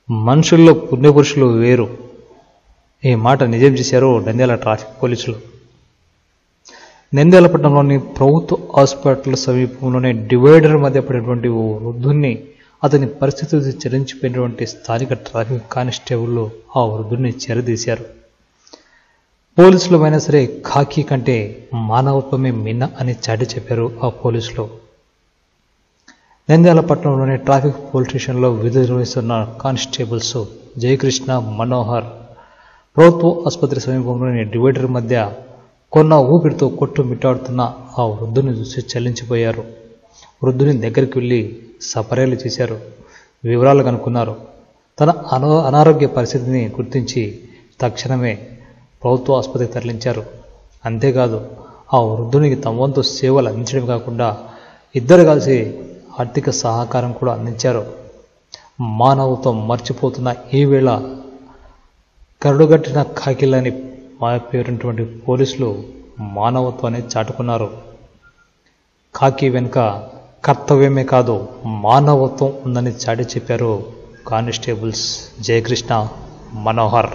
మనుషుల్లో పుణ్యపురుషులు వేరు ఈ మాట నిజం చేశారు నంద్యాల ట్రాఫిక్ పోలీసులు నంద్యాల పట్టణంలోని ప్రభుత్వ హాస్పిటల్ సమీపంలోనే డివైడర్ మధ్య పడినటువంటి ఓ వృద్ధుణ్ణి అతని పరిస్థితి చెల్లించిపోయినటువంటి స్థానిక ట్రాఫిక్ కానిస్టేబుల్ ఆ వృద్ధుణ్ణి చెరదీశారు పోలీసులమైనా సరే ఖాకీ కంటే మానవత్వమే మిన్న అని చాటి చెప్పారు ఆ పోలీసులు నంద్యాల పట్టణంలోని ట్రాఫిక్ పోలీస్ స్టేషన్లో విధులు నిర్వహిస్తున్న కానిస్టేబుల్స్ జయకృష్ణ మనోహర్ ప్రభుత్వ ఆసుపత్రి సమీపంలోని డివైడర్ మధ్య కొన్న ఊపిరితో కొట్టు మిట్టాడుతున్న ఆ వృద్ధుని చూసి చల్లించిపోయారు వృద్ధుని దగ్గరికి వెళ్ళి సపర్యలు చేశారు వివరాలు కనుక్కున్నారు తన అనా అనారోగ్య పరిస్థితిని గుర్తించి తక్షణమే ప్రభుత్వ ఆసుపత్రికి తరలించారు అంతేకాదు ఆ వృద్ధునికి తమ వంతు సేవలు అందించడం కాకుండా ఇద్దరు కలిసి ఆర్థిక సహకారం కూడా అందించారు మానవత్వం మర్చిపోతున్న ఈ వేళ కరుడుగట్టిన కాకిలని పేరున్నటువంటి పోలీసులు మానవత్వాన్ని చాటుకున్నారు కాకి వెనుక కర్తవ్యమే కాదు మానవత్వం ఉందని చాటి చెప్పారు కానిస్టేబుల్స్ జయకృష్ణ మనోహర్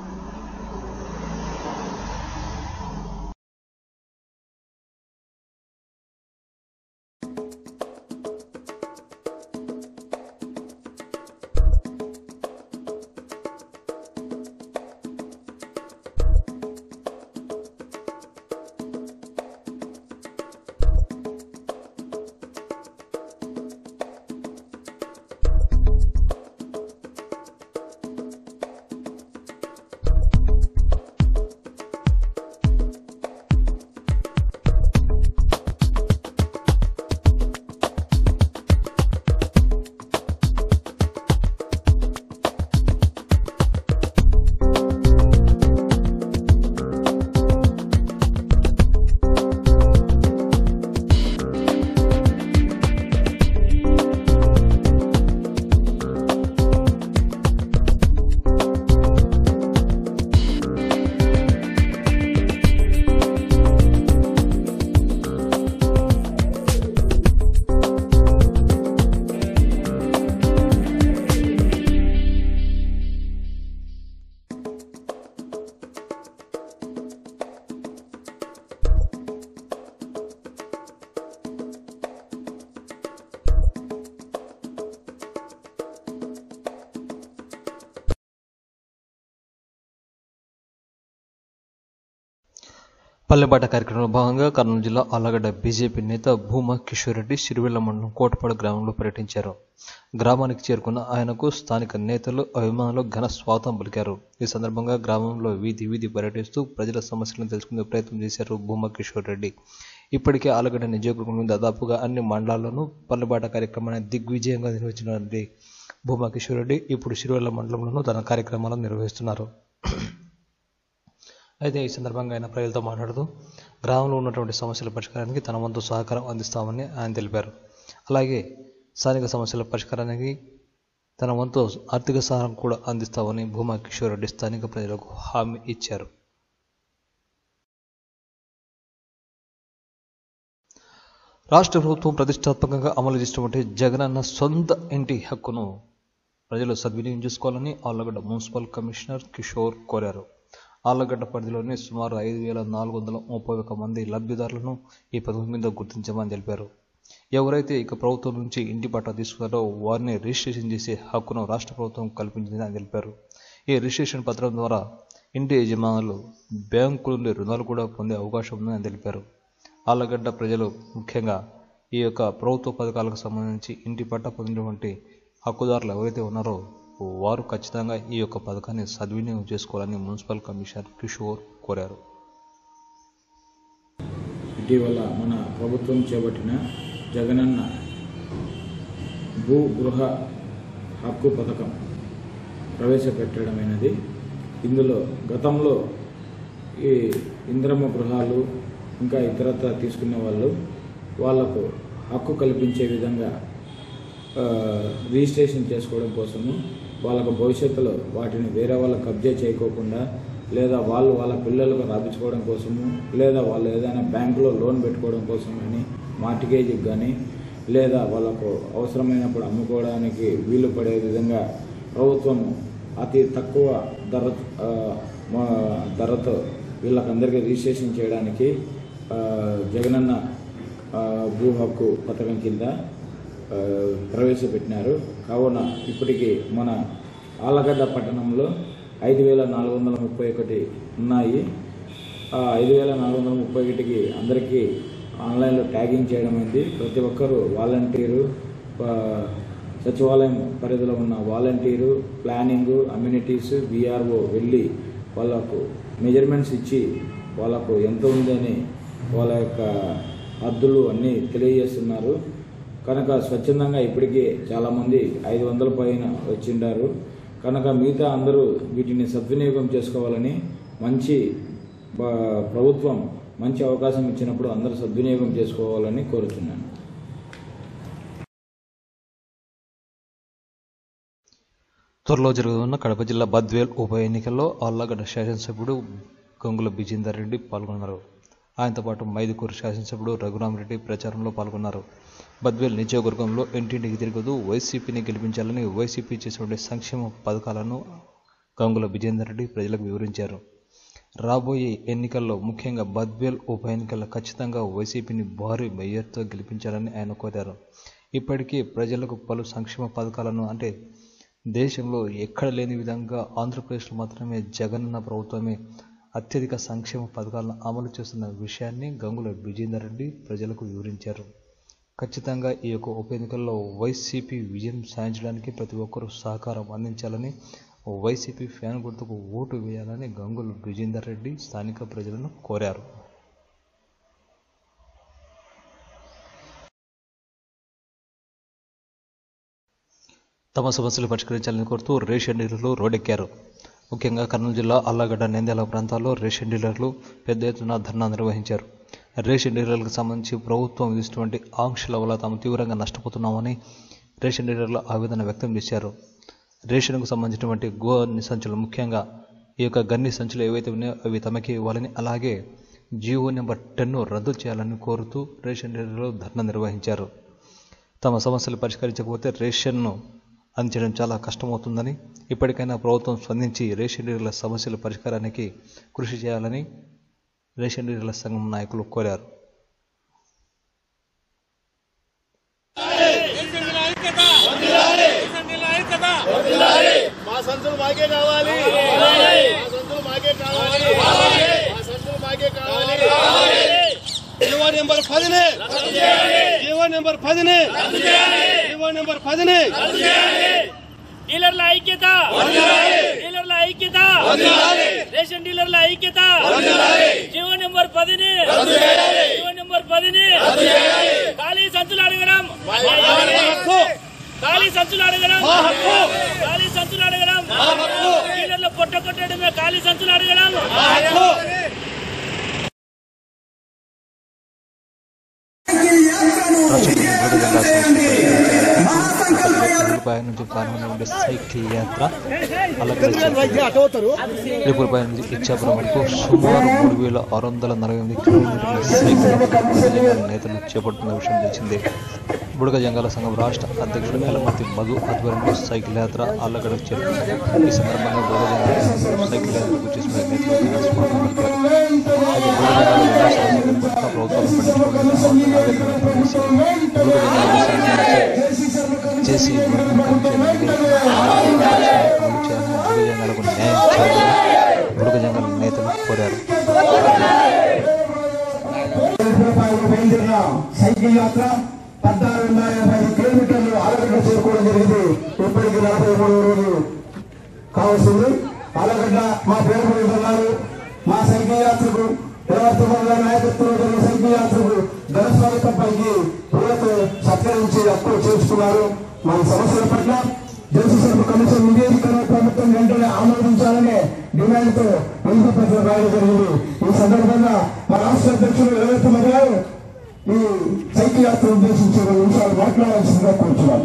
పల్లెబాట కార్యక్రమంలో భాగంగా కర్నూలు జిల్లా ఆలగడ్డ బీజేపీ నేత భూమా కిషోర్ రెడ్డి సిరివెల్ల మండలం కోటపాడు గ్రామంలో పర్యటించారు గ్రామానికి చేరుకున్న ఆయనకు స్థానిక నేతలు అభిమానులు ఘన స్వాగతం పలికారు ఈ సందర్భంగా గ్రామంలో వీధి వీధి పర్యటిస్తూ ప్రజల సమస్యలను తెలుసుకునే ప్రయత్నం చేశారు భూమా కిషోర్ రెడ్డి ఇప్పటికే ఆలగడ్డ నియోజకవర్గంలో దాదాపుగా అన్ని మండలాల్లోనూ పల్లెబాట కార్యక్రమాన్ని దిగ్విజయంగా నిర్వహించినటువంటి భూమా కిషోర్ రెడ్డి ఇప్పుడు సిరివెల్ల మండలంలోనూ తన కార్యక్రమాలను నిర్వహిస్తున్నారు అయితే ఈ సందర్భంగా ఆయన ప్రజలతో మాట్లాడుతూ గ్రామంలో ఉన్నటువంటి సమస్యల పరిష్కారానికి తన వంతు సహకారం అందిస్తామని ఆయన తెలిపారు అలాగే స్థానిక సమస్యల పరిష్కారానికి తన వంతు ఆర్థిక సహాయం కూడా అందిస్తామని భూమా కిషోర్ రెడ్డి స్థానిక ప్రజలకు హామీ ఇచ్చారు రాష్ట్ర ప్రభుత్వం ప్రతిష్టాత్మకంగా అమలు చేసినటువంటి జగనన్న సొంత ఇంటి హక్కును ప్రజలు సద్వినియోగం చేసుకోవాలని ఆళ్లగడ్డ మున్సిపల్ కమిషనర్ కిషోర్ కోరారు ఆళ్లగడ్డ పరిధిలోని సుమారు ఐదు వేల నాలుగు వందల ముప్పై ఒక మంది లబ్ధిదారులను ఈ పథకం మీద గుర్తించమని తెలిపారు ఎవరైతే ఇక ప్రభుత్వం నుంచి ఇంటి పట్టా తీసుకున్నారో వారిని రిజిస్ట్రేషన్ చేసే హక్కును రాష్ట్ర ప్రభుత్వం కల్పించిందని తెలిపారు ఈ రిజిస్ట్రేషన్ పత్రం ద్వారా ఇంటి యజమానులు బ్యాంకుల నుండి రుణాలు కూడా పొందే అవకాశం ఉందని తెలిపారు ఆళ్లగడ్డ ప్రజలు ముఖ్యంగా ఈ యొక్క ప్రభుత్వ పథకాలకు సంబంధించి ఇంటి పట్టా పొందినటువంటి హక్కుదారులు ఎవరైతే ఉన్నారో వారు ఖచ్చితంగా ఈ యొక్క పథకాన్ని సద్వినియోగం చేసుకోవాలని మున్సిపల్ కమిషనర్ కిషోర్ కోరారు ఇటీవల మన ప్రభుత్వం చేపట్టిన జగనన్న భూ గృహ హక్కు పథకం ప్రవేశపెట్టడమైనది ఇందులో గతంలో ఈ ఇంద్రమ్మ గృహాలు ఇంకా ఇతరత్ర తీసుకునే వాళ్ళు వాళ్లకు హక్కు కల్పించే విధంగా ఆ, రిజిస్ట్రేషన్ చేసుకోవడం కోసము వాళ్ళకు భవిష్యత్తులో వాటిని వేరే వాళ్ళకి కబ్జా చేయకోకుండా లేదా వాళ్ళు వాళ్ళ పిల్లలకు రాపించుకోవడం కోసము లేదా వాళ్ళు ఏదైనా బ్యాంకులో లోన్ పెట్టుకోవడం కోసం కానీ మార్టిగేజ్కి కానీ లేదా వాళ్ళకు అవసరమైనప్పుడు అమ్ముకోవడానికి వీలు పడే విధంగా ప్రభుత్వము అతి తక్కువ ధర ఆ, మా- ధరతో వీళ్ళకందరికీ రిజిస్ట్రేషన్ చేయడానికి ఆ, జగనన్న ఆ, భూ హక్కు పథకం కింద ఆ, ప్రవేశపెట్టినారు కావున ఇప్పటికీ మన ఆలగడ్డ పట్టణంలో ఐదు వేల నాలుగు వందల ముప్పై ఒకటి ఉన్నాయి ఆ ఐదు వేల నాలుగు వందల ముప్పై ఒకటికి అందరికీ ఆన్లైన్లో ట్యాగింగ్ చేయడం అయింది ప్రతి ఒక్కరూ వాలంటీరు ఆ, సచివాలయం పరిధిలో ఉన్న వాలంటీరు ప్లానింగ్ అమ్యూనిటీస్ విఆర్ఓ వెళ్ళి వాళ్ళకు మెజర్మెంట్స్ ఇచ్చి వాళ్ళకు ఎంత ఉందని వాళ్ళ యొక్క హద్దులు అన్నీ తెలియజేస్తున్నారు కనుక స్వచ్ఛందంగా ఇప్పటికే చాలామంది ఐదు వందల పైన వచ్చిండారు కనుక మిగతా అందరూ వీటిని సద్వినియోగం చేసుకోవాలని మంచి బ- ప్రభుత్వం మంచి అవకాశం ఇచ్చినప్పుడు అందరూ సద్వినియోగం చేసుకోవాలని కోరుతున్నాను త్వరలో జరగనున్న కడప జిల్లా బద్వేల్ ఉప ఎన్నికల్లో ఆళ్లగడ్డ శాసనసభ్యుడు గంగుల బిజేందర్ రెడ్డి పాల్గొన్నారు ఆయనతో పాటు మైదుకూరు శాసనసభ్యుడు రఘురామరెడ్డి ప్రచారంలో పాల్గొన్నారు బద్వేల్ నియోజకవర్గంలో ఇంటింటికి తిరుగుతూ వైసీపీని గెలిపించాలని వైసీపీ చేసినటువంటి సంక్షేమ పథకాలను గంగుల బిజేందర్ రెడ్డి ప్రజలకు వివరించారు రాబోయే ఎన్నికల్లో ముఖ్యంగా బద్వేల్ ఉప ఎన్నికల్లో ఖచ్చితంగా వైసీపీని భారీ మెయ్యర్తో గెలిపించాలని ఆయన కోరారు ఇప్పటికే ప్రజలకు పలు సంక్షేమ పథకాలను అంటే దేశంలో ఎక్కడ లేని విధంగా ఆంధ్రప్రదేశ్లో మాత్రమే జగనన్న ప్రభుత్వమే అత్యధిక సంక్షేమ పథకాలను అమలు చేస్తున్న విషయాన్ని గంగుల విజేందర్ రెడ్డి ప్రజలకు వివరించారు ఖచ్చితంగా ఈ యొక్క ఉప ఎన్నికల్లో వైసీపీ విజయం సాధించడానికి ప్రతి ఒక్కరూ సహకారం అందించాలని వైసీపీ ఫ్యాన్ గుర్తుకు ఓటు వేయాలని గంగుల విజేందర్ రెడ్డి స్థానిక ప్రజలను కోరారు తమ సమస్యలు పరిష్కరించాలని కోరుతూ రేషన్ డీలర్లు రోడ్డెక్కారు ముఖ్యంగా కర్నూలు జిల్లా అల్లగడ్డ నంద్యాల ప్రాంతాల్లో రేషన్ డీలర్లు పెద్ద ఎత్తున ధర్నా నిర్వహించారు రేషన్ డీలర్లకు సంబంధించి ప్రభుత్వం విధిస్తున్నటువంటి ఆంక్షల వల్ల తాము తీవ్రంగా నష్టపోతున్నామని రేషన్ డీలర్లు ఆవేదన వ్యక్తం చేశారు రేషన్కు సంబంధించినటువంటి గో సంచులు ముఖ్యంగా ఈ యొక్క గన్ని సంచులు ఏవైతే ఉన్నాయో అవి తమకి ఇవ్వాలని అలాగే జియో నెంబర్ టెన్ను రద్దు చేయాలని కోరుతూ రేషన్ డీలర్లు ధర్నా నిర్వహించారు తమ సమస్యలు పరిష్కరించకపోతే రేషన్ను అందించడం చాలా కష్టమవుతుందని ఇప్పటికైనా ప్రభుత్వం స్పందించి రేషన్ డీలర్ల సమస్యల పరిష్కారానికి కృషి చేయాలని రేషన్ డీలర్ల సంఘం నాయకులు కోరారు మా సంతులు మాకే కావాలి మా సంతులు మాకే కావాలి మా సంతులు మాకే కావాలి జీవో నెంబర్ పదిని జీవో నెంబర్ పదిని జీవో నెంబర్ పదిని డీలర్ల ఐక్యత డీలర్ల ఐక్యత రేషన్ డీలర్ల ఐక్యత జీవో నెంబర్ పదిని జీవో నెంబర్ పదిని ఖాళీ సంచులు అడగడం ఖాళీ సంచులు అడగడం ఖాళీ సంచులు అడగడం డీలర్లు పొట్ట కొట్టడమే ఖాళీ సంచులు అడగడం రూపాయల నుంచి ప్రారంభమైన సైకిల్ యాత్ర అలాగే రేపులపై నుంచి ఇచ్చాపురం వరకు సుమారు మూడు వేల ఆరు వందల నలభై ఎనిమిది కిలోమీటర్ల సైకిల్ యాత్ర బుడగ నేతలు చేపడుతున్న విషయం తెలిసిందే బుడగ జంగాల సంఘం రాష్ట్ర అధ్యక్షుడు ఎలమతి మధు ఆధ్వర్యంలో సైకిల్ యాత్ర అల్లగడకు చేరుకుంది ఈ సందర్భంగా బుడగ జంగాల సైకిల్ యాత్రకు చేసిన నేతలు ఘన స్వాగతం పలికారు అయితే బుడగ జంగాల వినాశాలను ఎదుర్కొంటున్న ప్రభుత్వాలు పట్టించుకోవడానికి ఆవేదన వ్యక్తం చేశారు బుడగ జంగాల విషయాన్ని చేసి వర్గం కమిషన్ అమలు చేయాలని బుడగ జంగాలకు న్యాయం చేయాలని బుడగ జంగాల నేతలు కోరారు రూపాయలు బయలుదేరిన సైకిల్ యాత్ర పద్నాలుగు వందల యాభై ఐదు కిలోమీటర్లు ఆలగడ్డ చేరుకోవడం జరిగింది ఇప్పటికి నలభై మూడు రోజులు కావాల్సింది ఆలగడ్డ మా పేరు ఉన్నారు మా సైకిల్ యాత్రకు ప్రవర్తన గారి నాయకత్వంలో జరిగిన సైకిల్ యాత్రకు ఘనస్వాగతం పలికి పూలతో సత్కరించి హక్కు చేర్చుకున్నారు మన సమస్యల పట్ల జలసంపద కమిషన్ నివేదికను ప్రభుత్వం వెంటనే ఆమోదించాలనే డిమాండ్తో వినతి పత్రం రాయడం జరిగింది ఈ సందర్భంగా మా రాష్ట్ర అధ్యక్షులు రవీంద్ర గారు ఈ సైకిల్ యాత్ర ఉద్దేశించి రెండు నిమిషాలు మాట్లాడాల్సిందిగా కూర్చున్నాను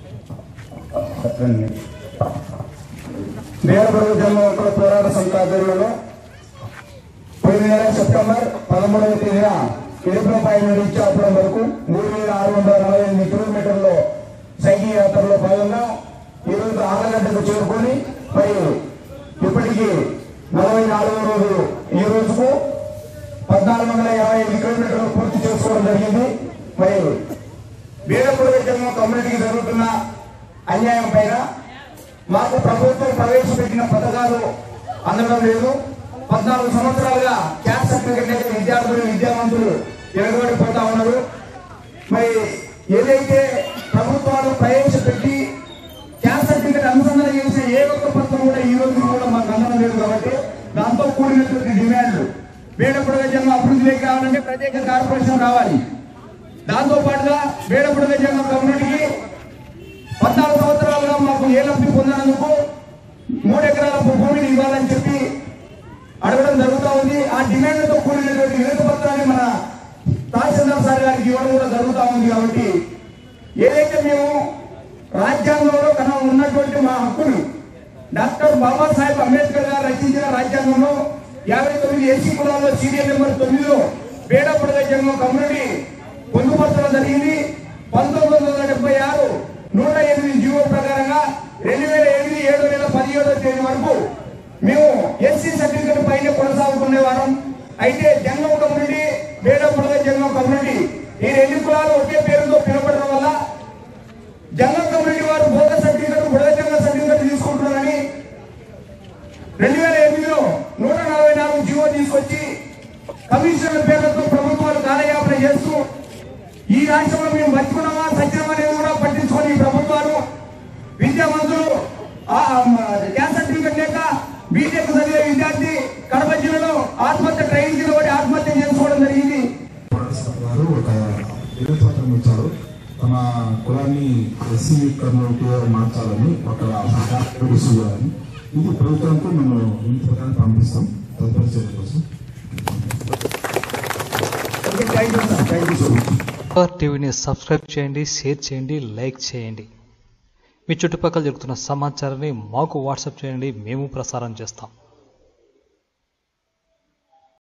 వీరభద్ర జన్మకుల పోరాట సంఘ ఆధ్వర్యంలో పోయిన నెల సెప్టెంబర్ పదమూడవ తేదీన ఇరుపులపాయ నుండి ఇచ్చాపురం వరకు మూడు వేల ఆరు వందల నలభై ఎనిమిది కిలోమీటర్లో సైకిల్ యాత్రలో భాగంగా ఈ రోజు ఆలగడ్డకు చేరుకొని మరి ఇప్పటికీ నలభై నాలుగో రోజు ఈ రోజుకు పద్నాలుగు వందల యాభై ఐదు కిలోమీటర్లు పూర్తి చేసుకోవడం జరిగింది మరి వీరపుడు జన్మ కమ్యూనిటీకి జరుగుతున్న అన్యాయం పైన మాకు ప్రభుత్వం ప్రవేశపెట్టిన పథకాలు అందడం లేదు పద్నాలుగు సంవత్సరాలుగా క్యాస్ట్ సర్టిఫికెట్ లేక విద్యార్థులు విద్యావంతులు ఎరగబడిపోతా ఉన్నారు మరి ఏదైతే ప్రభుత్వాలు ప్రవేశపెట్టి క్యాస్ట్ సర్టిఫికెట్ అనుసంధానం చేసిన ఏ ఒక్క పత్రం కూడా ఈ రోజు కూడా మాకు అందడం లేదు కాబట్టి దాంతో కూడినటువంటి డిమాండ్లు వేడపుడుగ జన్మ అభివృద్ధి లేక కావాలంటే ప్రత్యేక కార్పొరేషన్ రావాలి దాంతో పాటుగా వేడపుడుగ జన్మ కమ్యూనిటీకి పద్నాలుగు సంవత్సరాలుగా మాకు ఏ లబ్ధి పొందినందుకు మూడు ఎకరాల భూమిని ఇవ్వాలని చెప్పి అడగడం జరుగుతూ ఉంది ఆ డిమాండ్లతో కూడినటువంటి వినతి పత్రాన్ని మన తహసీల్దార్ సార్ గారికి ఇవ్వడం కూడా జరుగుతూ ఉంది కాబట్టి ఏదైతే మేము రాజ్యాంగంలో కన్నా ఉన్నటువంటి మా హక్కులు డాక్టర్ బాబాసాహెబ్ అంబేద్కర్ గారు రచించిన రాజ్యాంగంలో యాభై తొమ్మిది ఎస్సీ కులాల్లో సీరియల్ నెంబర్ తొమ్మిదిలో పేడపడగ జన్మ కమ్యూనిటీ పొందుపరచడం జరిగింది పంతొమ్మిది వందల డెబ్బై ఆరు నూట ఎనిమిది జీవో ప్రకారంగా రెండు వేల ఎనిమిది ఏడు నెల పదిహేడో తేదీ వరకు మేము ఎస్సీ సర్టిఫికెట్ పైన కొనసాగుకునే వారం అయితే జన్మ కమ్యూనిటీ పేడపడగ జన్మ కమ్యూనిటీ ఈ రెండు కులాలు ఒకే పేరుతో పిలువబడడం వల్ల జనరల్ కమ్యూనిటీ వారు బోధ సర్టిఫికెట్ బుడగ జనరల్ సర్టిఫికెట్ తీసుకుంటున్నారని రెండు వేల ఎనిమిదిలో నూట నలభై నాలుగు జీవో తీసుకొచ్చి కమిషనర్ పేర్లతో ప్రభుత్వాలు కాలయాపన చేస్తూ ఈ రాష్ట్రంలో మేము బతుకున్నామా సత్యమా అనేది కూడా పట్టించుకొని ఈ ప్రభుత్వాలు విద్యావంతులు ఆ, ఆ, గ్యాస్ సర్టిఫికెట్ లేక బీటెక్ చదివే విద్యార్థి కడప జిల్లాలో ఆత్మహత్య ట్రైన్ కింద పడి ఆత్మహత్య చేసుకోవడం జరిగింది గారు ఒక వినతిపత్రం ఇచ్చారు తమ కులాన్ని ఎస్సీ కమ్యూనిటీగా మార్చాలని ఒక ఇష్యూ చేయాలని ఇది ప్రభుత్వానికి మేము వినతిపత్రాన్ని పంపిస్తాం తదుపరి చర్య కోసం okay thank you sir thank you so much టీవీని సబ్స్క్రైబ్ చేయండి షేర్ చేయండి లైక్ చేయండి మీ చుట్టుపక్కల జరుగుతున్న సమాచారాన్ని మాకు వాట్సాప్ చేయండి మేము ప్రసారం చేస్తాం